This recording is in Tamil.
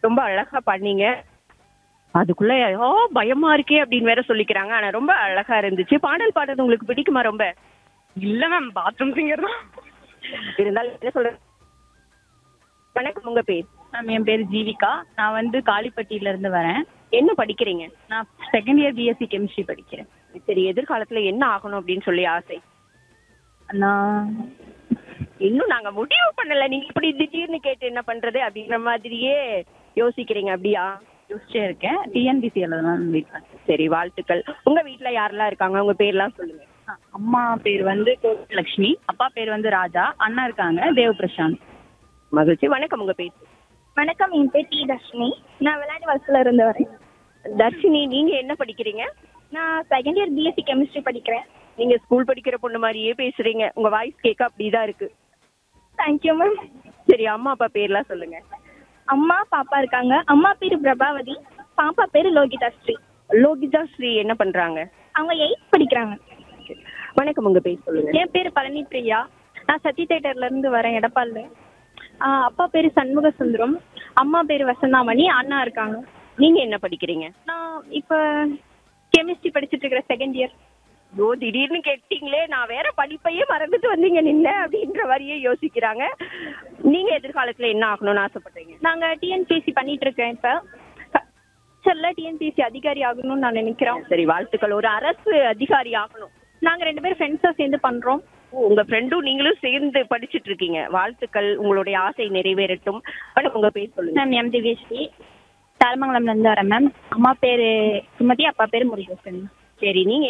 ரொம்ப அழகா பண்ணீங்க அதுக்குள்ள ஓ பயமா இருக்கே அப்படின்னு வேற சொல்லிக்கிறாங்க ஆனா ரொம்ப அழகா இருந்துச்சு பாடல் பாடுறது உங்களுக்கு பிடிக்குமா ரொம்ப இல்ல மேம் பாத்ரூம் சிங்கர் தான் இருந்தாலும் என்ன சொல்ற வணக்கம் உங்க பேர் மேம் என் பேர் ஜீவிகா நான் வந்து காளிப்பட்டியில இருந்து வரேன் என்ன படிக்கிறீங்க நான் செகண்ட் இயர் பிஎஸ்சி கெமிஸ்ட்ரி படிக்கிறேன் சரி எதிர்காலத்துல என்ன ஆகணும் அப்படின்னு சொல்லி ஆசை நான் இன்னும் நாங்க முடிவு பண்ணல நீங்க இப்படி திடீர்னு கேட்டு என்ன பண்றது அப்படிங்கிற மாதிரியே யோசிக்கிறீங்க அப்படியா யோசிச்சே இருக்கேன் டிஎன்பிசி எழுதலாம் வீட்டில் சரி வாழ்த்துக்கள் உங்க வீட்ல யாரெல்லாம் இருக்காங்க உங்க பேர்லாம் சொல்லுங்க அம்மா பேர் வந்து லக்ஷ்மி அப்பா பேர் வந்து ராஜா அண்ணா இருக்காங்க தேவ் பிரசாந்த் மகிழ்ச்சி வணக்கம் உங்க பேர் வணக்கம் என் பேர் டி தர்ஷினி நான் விளையாட்டு வளர்ச்சியில் இருந்து வரேன் தர்ஷினி நீங்க என்ன படிக்கிறீங்க நான் செகண்ட் இயர் பிஎஸ்சி கெமிஸ்ட்ரி படிக்கிறேன் நீங்க ஸ்கூல் படிக்கிற பொண்ணு மாதிரியே பேசுறீங்க உங்க வாய்ஸ் கேட்க அப்படிதான் இருக்கு தேங்க்யூ மேம் சரி அம்மா அப்பா பேர்லாம் சொல்லுங்க அம்மா பாப்பா இருக்காங்க அம்மா பேர் பிரபாவதி பாப்பா பேர் லோகிதா ஸ்ரீ லோகிதா ஸ்ரீ என்ன பண்றாங்க அவங்க எயித் படிக்கிறாங்க வணக்கம் உங்க பேர் சொல்லுங்க என் பேர் பழனி பிரியா நான் சத்தி தேட்டர்ல இருந்து வரேன் எடப்பாள்ல ஆஹ் அப்பா பேர் சண்முக சுந்தரம் அம்மா பேர் வசந்தாமணி அண்ணா இருக்காங்க நீங்க என்ன படிக்கிறீங்க நான் இப்போ கெமிஸ்ட்ரி படிச்சுட்டு இருக்கிறேன் செகண்ட் இயர் ஐயோ திடீர்னு கேட்டீங்களே நான் வேற படிப்பையே மறந்துட்டு வந்தீங்க நின்ன அப்படின்ற மாதிரியே யோசிக்கிறாங்க நீங்க எதிர்காலத்துல என்ன ஆகணும்னு ஆசைப்படுறீங்க நாங்க டிஎன்பிஎஸ்சி பண்ணிட்டு இருக்கேன் இப்போ ஃபியூச்சர்ல டிஎன்பிஎஸ்சி அதிகாரி ஆகணும்னு நான் நினைக்கிறோம் சரி வாழ்த்துக்கள் ஒரு அரசு அதிகாரி ஆகணும் நாங்க ரெண்டு பேரும் ஃப்ரெண்ட்ஸா சேர்ந்து பண்றோம் ஓ, உங்க ஃப்ரெண்டும் நீங்களும் சேர்ந்து படிச்சிட்டு இருக்கீங்க வாழ்த்துக்கள் உங்களுடைய ஆசை நிறைவேறட்டும் வணக்கம் உங்க பேர் சொல்லுங்க மேம் எம் திவ்யஸ்ரீ தாரமங்கலம்ல இருந்து வரேன் மேம் அம்மா பேரு சுமதி அப்பா பேரு முருகேசன் சரி நீங்க